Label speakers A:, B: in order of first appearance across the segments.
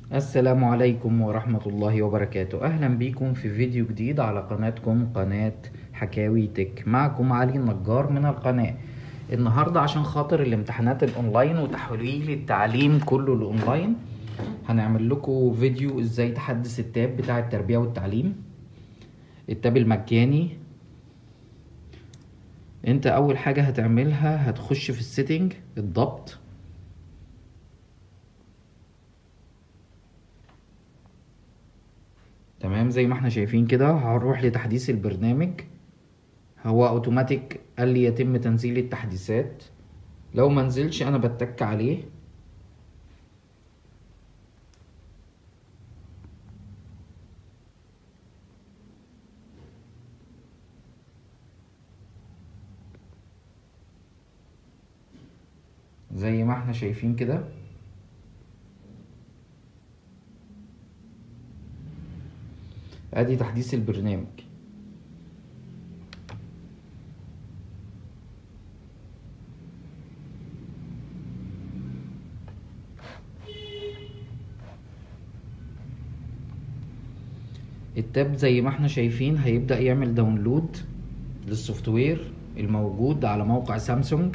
A: السلام عليكم ورحمة الله وبركاته أهلا بيكم في فيديو جديد على قناتكم قناة حكاوي تك معكم علي النجار من القناة النهاردة عشان خاطر الامتحانات الأونلاين وتحويل التعليم كله الأونلاين هنعمل لكم فيديو ازاي تحدث التاب بتاع التربية والتعليم التاب المجاني انت اول حاجة هتعملها هتخش في السيتنج الضبط تمام زي ما احنا شايفين كده هنروح لتحديث البرنامج هو اوتوماتيك قال لي يتم تنزيل التحديثات لو ما نزلش انا بتك عليه زي ما احنا شايفين كده ادي تحديث البرنامج التاب زي ما احنا شايفين هيبدأ يعمل داونلود للسوفت وير الموجود على موقع سامسونج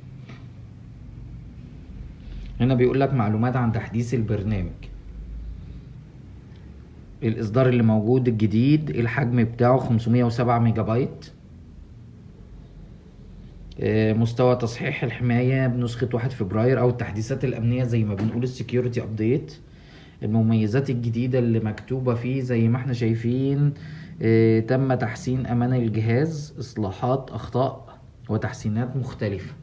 A: هنا بيقول لك معلومات عن تحديث البرنامج الاصدار اللي موجود الجديد الحجم بتاعه 507 ميجا بايت مستوى تصحيح الحماية بنسخة واحد فبراير او التحديثات الامنية زي ما بنقول السكيورتي ابديت المميزات الجديدة اللي مكتوبة فيه زي ما احنا شايفين اه تم تحسين امان الجهاز اصلاحات اخطاء وتحسينات مختلفة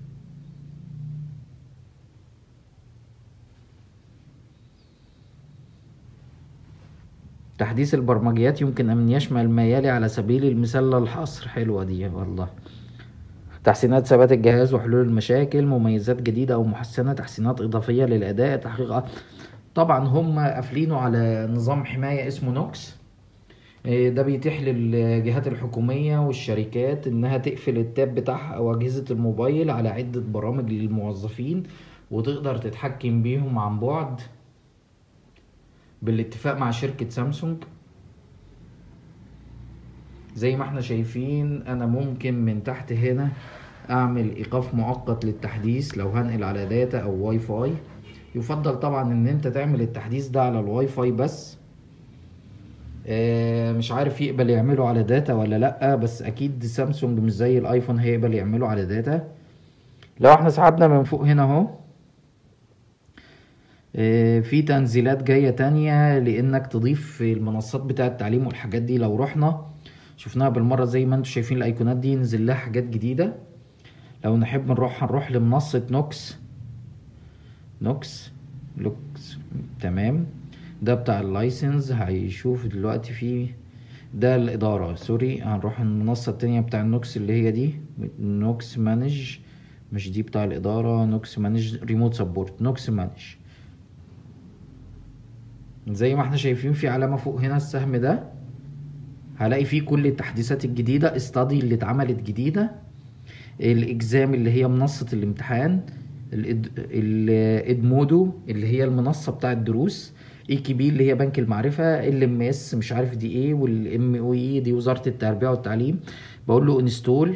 A: تحديث البرمجيات يمكن أن يشمل ما يلي على سبيل المثال الحصر حلوة دي والله تحسينات ثبات الجهاز وحلول المشاكل مميزات جديدة أو محسنة تحسينات إضافية للأداء تحقيق طبعا هم قافلينه على نظام حماية اسمه نوكس ده بيتيح للجهات الحكومية والشركات إنها تقفل التاب بتاعها أو أجهزة الموبايل على عدة برامج للموظفين وتقدر تتحكم بيهم عن بعد بالاتفاق مع شركة سامسونج زي ما احنا شايفين انا ممكن من تحت هنا اعمل ايقاف مؤقت للتحديث لو هنقل على داتا او واي فاي يفضل طبعا ان انت تعمل التحديث ده على الواي فاي بس اه مش عارف يقبل يعمله على داتا ولا لا بس اكيد سامسونج مش زي الايفون هيقبل يعمله على داتا لو احنا سحبنا من فوق هنا اهو في تنزيلات جاية تانية لانك تضيف المنصات بتاعة التعليم والحاجات دي لو رحنا شفناها بالمرة زي ما انتم شايفين الايقونات دي نزل لها حاجات جديدة لو نحب نروح هنروح لمنصة نوكس نوكس لوكس تمام ده بتاع اللايسنس هيشوف دلوقتي فيه ده الإدارة سوري هنروح المنصة التانية بتاع النوكس اللي هي دي نوكس مانج مش دي بتاع الإدارة نوكس مانج ريموت سبورت نوكس مانج زي ما احنا شايفين في علامة فوق هنا السهم ده هلاقي فيه كل التحديثات الجديدة استادي اللي اتعملت جديدة الاكزام اللي هي منصة الامتحان الادمودو اللي هي المنصة بتاع الدروس اي كي بي اللي هي بنك المعرفة ال ام اس مش عارف دي ايه والام او اي دي وزارة التربية والتعليم بقول له انستول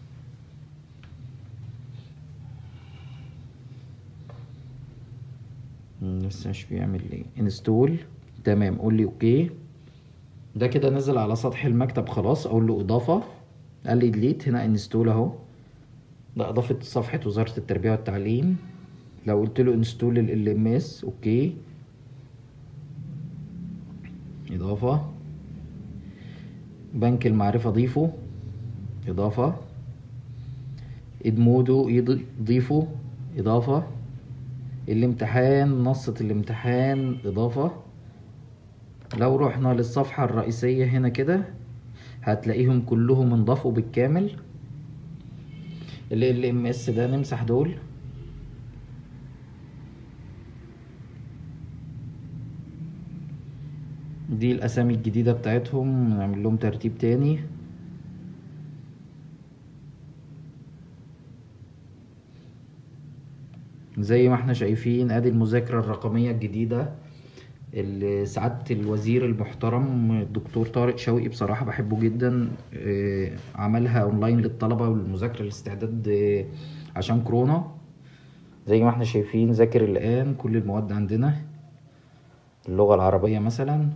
A: لسه مش بيعمل ليه انستول تمام قول لي اوكي ده كده نزل على سطح المكتب خلاص اقول له اضافه قال لي ديليت هنا انستول اهو ده اضافه صفحه وزاره التربيه والتعليم لو قلت له انستول ال ام اس اوكي اضافه بنك المعرفه ضيفه اضافه ادمودو ضيفه اضافه الامتحان منصة الامتحان إضافة لو رحنا للصفحة الرئيسية هنا كده هتلاقيهم كلهم انضافوا بالكامل ال ال ام اس ده نمسح دول دي الأسامي الجديدة بتاعتهم نعمل لهم ترتيب تاني زي ما احنا شايفين ادي المذاكرة الرقمية الجديدة ال- سعادة الوزير المحترم الدكتور طارق شوقي بصراحة بحبه جدا آه، عملها اونلاين للطلبة والمذاكرة الاستعداد آه، عشان كورونا زي ما احنا شايفين ذاكر الآن كل المواد عندنا اللغة العربية مثلا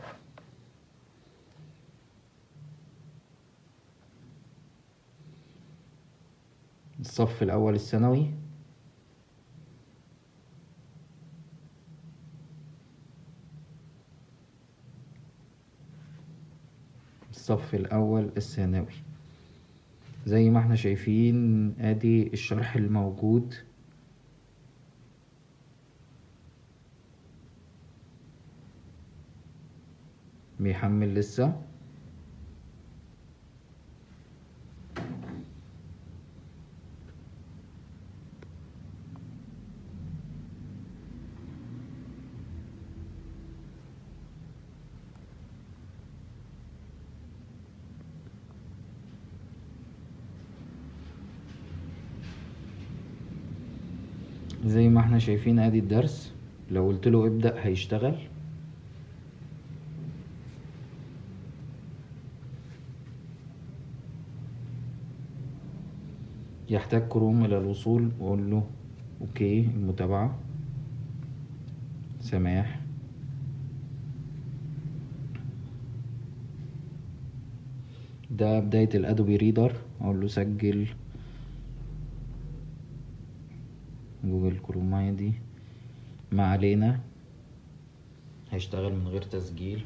A: الصف الأول الثانوي الصف الأول الثانوي زي ما احنا شايفين ادي الشرح الموجود بيحمل لسه زي ما احنا شايفين ادي الدرس لو قلت له ابدأ هيشتغل يحتاج كروم الى الوصول واقول له اوكي المتابعة سماح ده بداية الادوبي ريدر اقول له سجل جوجل كروم عادي ما علينا هيشتغل من غير تسجيل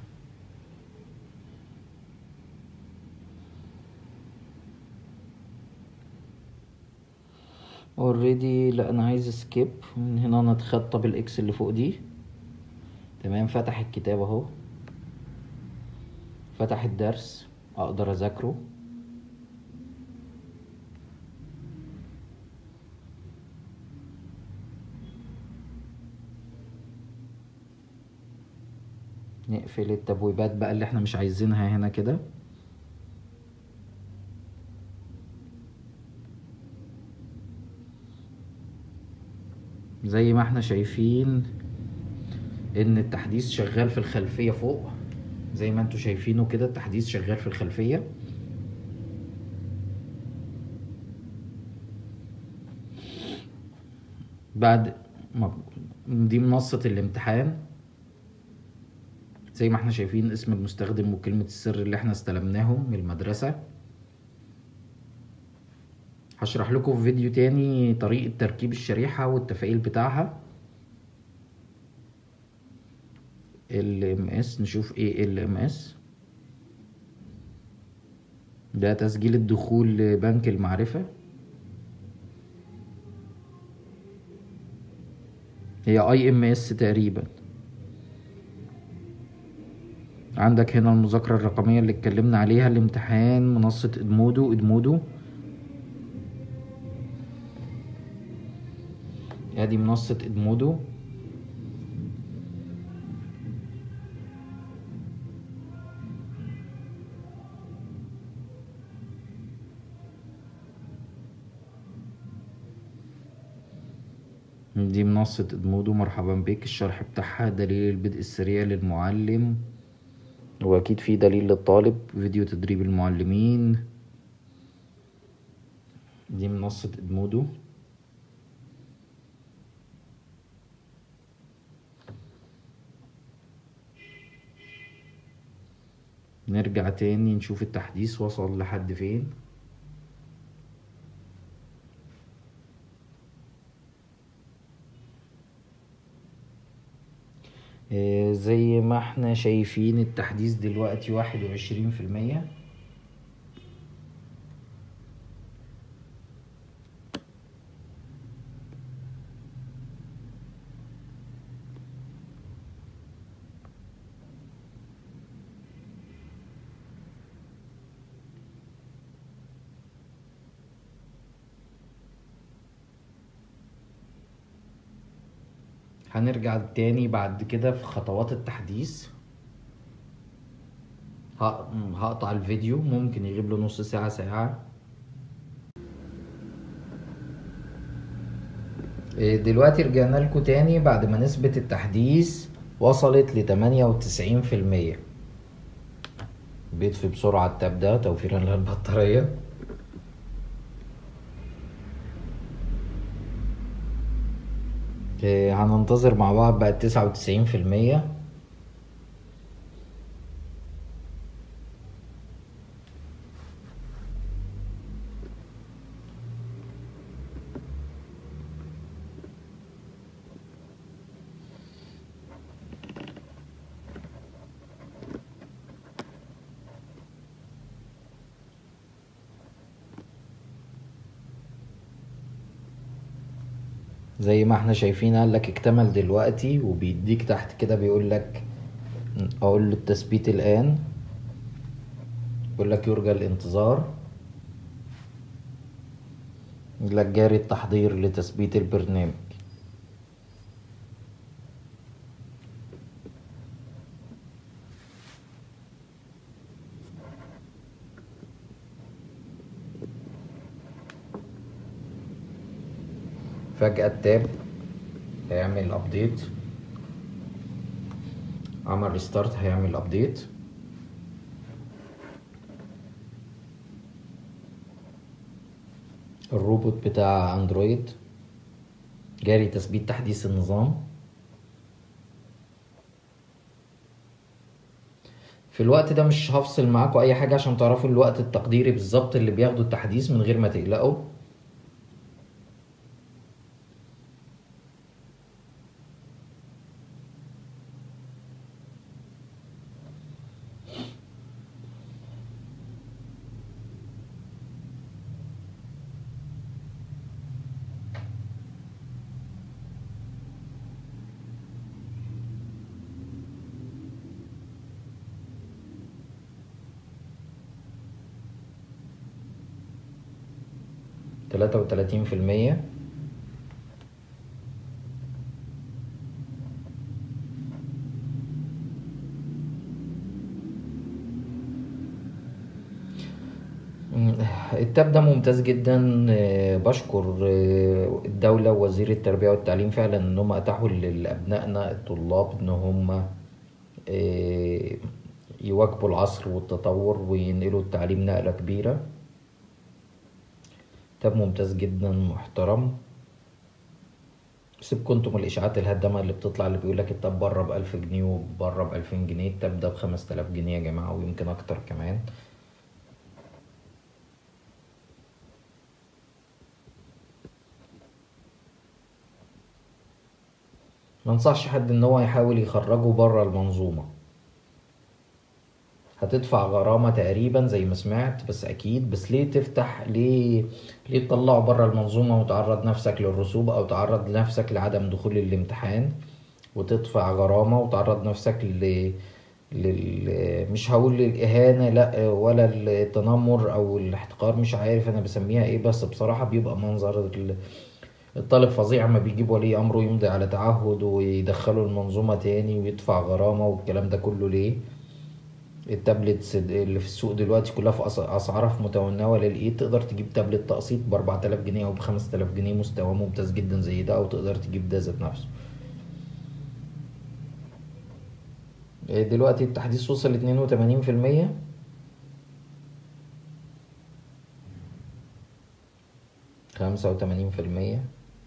A: اوريدي لا انا عايز سكيب من هنا انا اتخطى بالاكس اللي فوق دي تمام فتح الكتاب اهو فتح الدرس اقدر اذاكره نقفل التبويبات بقى اللي احنا مش عايزينها هنا كده زي ما احنا شايفين ان التحديث شغال في الخلفية فوق زي ما انتوا شايفينه كده التحديث شغال في الخلفية بعد ما دي منصة الامتحان زي ما احنا شايفين اسم المستخدم وكلمة السر اللي احنا استلمناهم من المدرسة هشرح لكم في فيديو تاني طريقة تركيب الشريحة والتفعيل بتاعها ال MS نشوف ايه ال MS ده تسجيل الدخول لبنك المعرفة هي اي ام اس تقريبا عندك هنا المذاكرة الرقمية اللي اتكلمنا عليها الامتحان منصة ادمودو ادمودو ادي منصة ادمودو دي منصة ادمودو مرحبا بك الشرح بتاعها دليل البدء السريع للمعلم واكيد في دليل للطالب فيديو تدريب المعلمين دي منصة ادمودو نرجع تاني نشوف التحديث وصل لحد فين آه، زي ما احنا شايفين التحديث دلوقتي واحد وعشرين في المية هنرجع تاني بعد كده في خطوات التحديث ه- هقطع الفيديو ممكن يغيب له نص ساعة ساعة إيه، دلوقتي رجعنا لكم تاني بعد ما نثبت التحديث وصلت لتمانية وتسعين في المية بيطفي بسرعة التاب ده توفيرا للبطارية إيه، هننتظر مع بعض بقى تسعة وتسعين في المية زي ما احنا شايفين قال لك اكتمل دلوقتي وبيديك تحت كده بيقول لك اقول له التثبيت الان بيقول لك يرجى الانتظار يقول لك جاري التحضير لتثبيت البرنامج فجأة التاب هيعمل ابديت عمل ريستارت هيعمل ابديت الروبوت بتاع اندرويد جاري تثبيت تحديث النظام في الوقت ده مش هفصل معاكم اي حاجة عشان تعرفوا الوقت التقديري بالظبط اللي بياخده التحديث من غير ما تقلقوا تلاتة وتلاتين في المية التاب ده ممتاز جدا آه، بشكر آه، الدولة ووزير التربية والتعليم فعلا ان هم اتاحوا لابنائنا الطلاب ان هم آه، يواكبوا العصر والتطور وينقلوا التعليم نقلة كبيرة كتاب ممتاز جدا محترم سيبكم انتم الاشاعات الهدامه اللي بتطلع اللي بيقول لك التاب بره بألف جنيه وبره بألفين جنيه التاب ده بخمس تلاف جنيه يا جماعه ويمكن اكتر كمان منصحش حد ان هو يحاول يخرجه بره المنظومه هتدفع غرامة تقريبا زي ما سمعت بس اكيد بس ليه تفتح ليه ليه تطلعه بره المنظومة وتعرض نفسك للرسوب او تعرض نفسك لعدم دخول الامتحان وتدفع غرامة وتعرض نفسك ل لل... مش هقول للإهانة لا ولا التنمر أو الاحتقار مش عارف أنا بسميها إيه بس بصراحة بيبقى منظر الطالب فظيع ما بيجيب ولي أمره يمضي على تعهد ويدخله المنظومة تاني ويدفع غرامة والكلام ده كله ليه التابلتس اللي في السوق دلوقتي كلها في اسعارها في متناول الايد تقدر تجيب تابلت تقسيط ب 4000 جنيه او ب 5000 جنيه مستوى ممتاز جدا زي ده او تقدر تجيب ده ذات نفسه إيه دلوقتي التحديث وصل 82% خمسة وتمانين في المية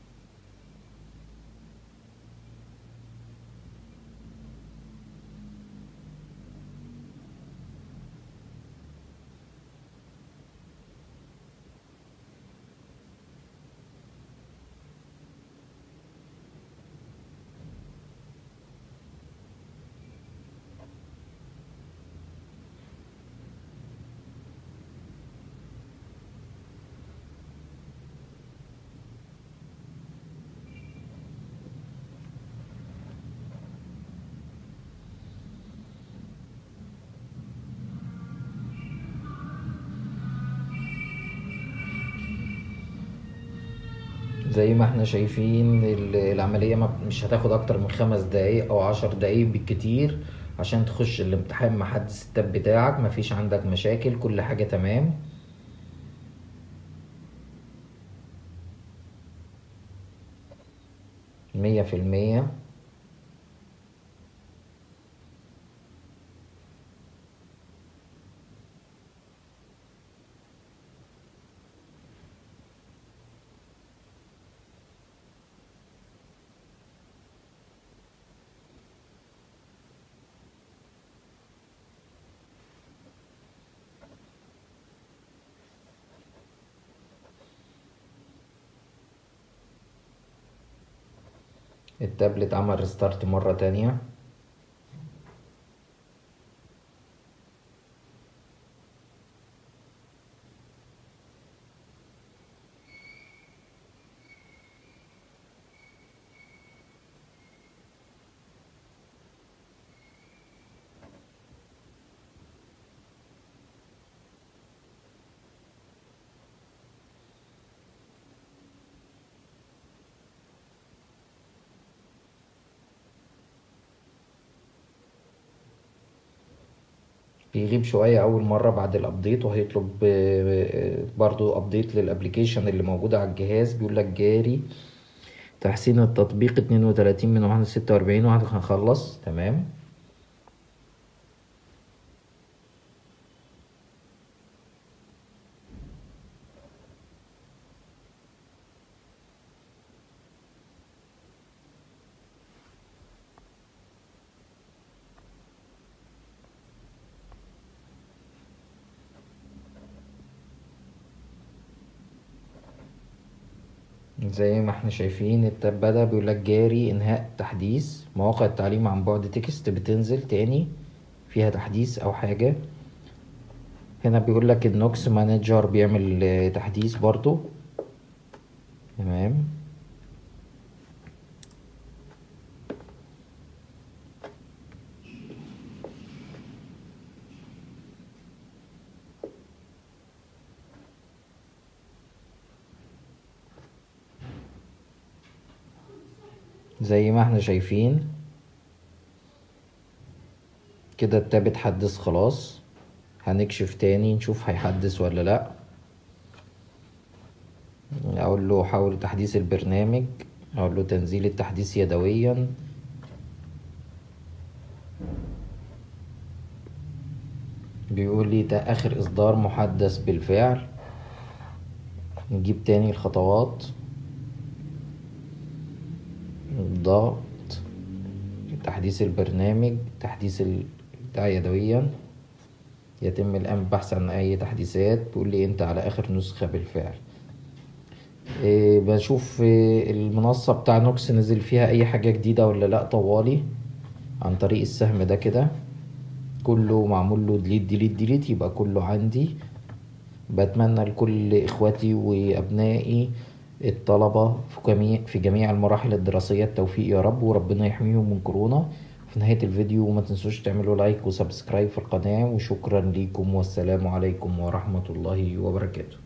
A: زي ما احنا شايفين العملية مش هتاخد اكتر من خمس دقايق او عشر دقايق بالكتير عشان تخش الامتحان محدث التاب بتاعك مفيش عندك مشاكل كل حاجة تمام مية في المية التابلت عمل ريستارت مرة تانية بيغيب شوية أول مرة بعد الأبديت وهيطلب آه، برضو أبديت للأبليكيشن اللي موجودة على الجهاز بيقولك جاري تحسين التطبيق اتنين وتلاتين من واحد ستة وأربعين واحد هنخلص تمام زي ما احنا شايفين التاب بدأ بيقولك جاري انهاء تحديث مواقع التعليم عن بعد تكست بتنزل تاني فيها تحديث او حاجة هنا بيقولك النوكس مانجر بيعمل آه، تحديث برضو تمام زي ما احنا شايفين كده التاب اتحدث خلاص هنكشف تاني نشوف هيحدث ولا لا اقول له حاول تحديث البرنامج اقول له تنزيل التحديث يدويا بيقول لي ده اخر اصدار محدث بالفعل نجيب تاني الخطوات ضغط تحديث البرنامج تحديث بتاع يدويا يتم الآن البحث عن أي تحديثات بيقول لي أنت على آخر نسخة بالفعل إيه بشوف إيه المنصة بتاع نوكس نزل فيها أي حاجة جديدة ولا لأ طوالي عن طريق السهم ده كده كله معمول له ديليت ديليت ديليت يبقى كله عندي بتمنى لكل إخواتي وأبنائي الطلبة في جميع في جميع المراحل الدراسية التوفيق يا رب وربنا يحميهم من كورونا في نهاية الفيديو ما تنسوش تعملوا لايك وسبسكرايب في القناة وشكرا ليكم والسلام عليكم ورحمة الله وبركاته